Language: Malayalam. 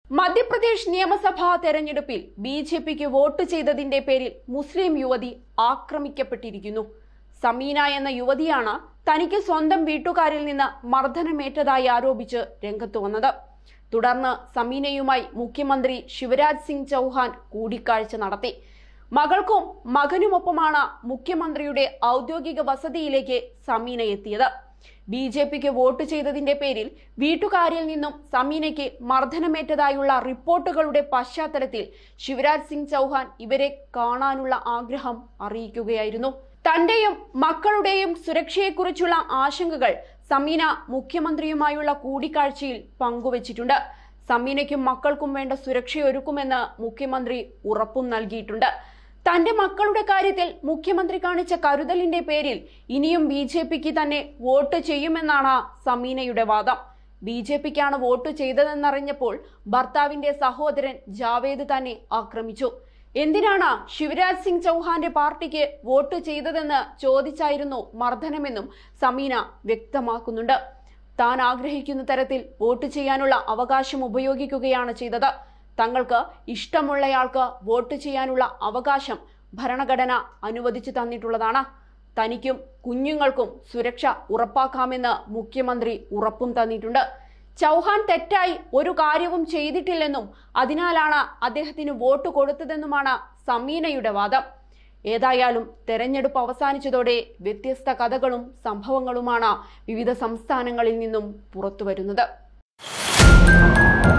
മധ്യപ്രദേശ് നിയമസഭാ തെരഞ്ഞെടുപ്പിൽ ബി ജെ പിക്ക് വോട്ട് ചെയ്തതിന്റെ പേരിൽ മുസ്ലിം യുവതി ആക്രമിക്കപ്പെട്ടിരിക്കുന്നു സമീന എന്ന യുവതിയാണ് തനിക്ക് സ്വന്തം വീട്ടുകാരിൽ നിന്ന് മർദ്ദനമേറ്റതായി ആരോപിച്ച് രംഗത്ത് വന്നത് തുടർന്ന് സമീനയുമായി മുഖ്യമന്ത്രി ശിവരാജ് സിംഗ് ചൗഹാൻ കൂടിക്കാഴ്ച നടത്തി മകൾക്കും മകനുമൊപ്പമാണ് മുഖ്യമന്ത്രിയുടെ ഔദ്യോഗിക വസതിയിലേക്ക് സമീന എത്തിയത് ബി ജെ പിക്ക് വോട്ട് ചെയ്തതിന്റെ പേരിൽ വീട്ടുകാരിൽ നിന്നും സമീനയ്ക്ക് മർദ്ദനമേറ്റതായുള്ള റിപ്പോർട്ടുകളുടെ പശ്ചാത്തലത്തിൽ ശിവരാജ് സിംഗ് ചൗഹാൻ ഇവരെ കാണാനുള്ള ആഗ്രഹം അറിയിക്കുകയായിരുന്നു തന്റെയും മക്കളുടെയും സുരക്ഷയെക്കുറിച്ചുള്ള ആശങ്കകൾ സമീന മുഖ്യമന്ത്രിയുമായുള്ള കൂടിക്കാഴ്ചയിൽ പങ്കുവച്ചിട്ടുണ്ട് സമീനയ്ക്കും മക്കൾക്കും വേണ്ട സുരക്ഷയൊരുക്കുമെന്ന് മുഖ്യമന്ത്രി ഉറപ്പും നൽകിയിട്ടുണ്ട് തന്റെ മക്കളുടെ കാര്യത്തിൽ മുഖ്യമന്ത്രി കാണിച്ച കരുതലിന്റെ പേരിൽ ഇനിയും ബി ജെ പിക്ക് തന്നെ വോട്ട് ചെയ്യുമെന്നാണ് സമീനയുടെ വാദം ബി ജെ പിക്കാണ് വോട്ട് ചെയ്തതെന്നറിഞ്ഞപ്പോൾ ഭർത്താവിന്റെ സഹോദരൻ ജാവേദ് തന്നെ ആക്രമിച്ചു എന്തിനാണ് ശിവരാജ് സിംഗ് ചൗഹാന്റെ പാർട്ടിക്ക് വോട്ട് ചെയ്തതെന്ന് ചോദിച്ചായിരുന്നു മർദ്ദനമെന്നും സമീന വ്യക്തമാക്കുന്നുണ്ട് താൻ ആഗ്രഹിക്കുന്ന തരത്തിൽ വോട്ട് ചെയ്യാനുള്ള അവകാശം ഉപയോഗിക്കുകയാണ് ചെയ്തത് തങ്ങൾക്ക് ഇഷ്ടമുള്ളയാൾക്ക് വോട്ട് ചെയ്യാനുള്ള അവകാശം ഭരണഘടന അനുവദിച്ചു തന്നിട്ടുള്ളതാണ് തനിക്കും കുഞ്ഞുങ്ങൾക്കും സുരക്ഷ ഉറപ്പാക്കാമെന്ന് മുഖ്യമന്ത്രി ഉറപ്പും തന്നിട്ടുണ്ട് ചൗഹാൻ തെറ്റായി ഒരു കാര്യവും ചെയ്തിട്ടില്ലെന്നും അതിനാലാണ് അദ്ദേഹത്തിന് വോട്ട് കൊടുത്തതെന്നുമാണ് സമീനയുടെ വാദം ഏതായാലും തെരഞ്ഞെടുപ്പ് അവസാനിച്ചതോടെ വ്യത്യസ്ത കഥകളും സംഭവങ്ങളുമാണ് വിവിധ സംസ്ഥാനങ്ങളിൽ നിന്നും പുറത്തുവരുന്നത്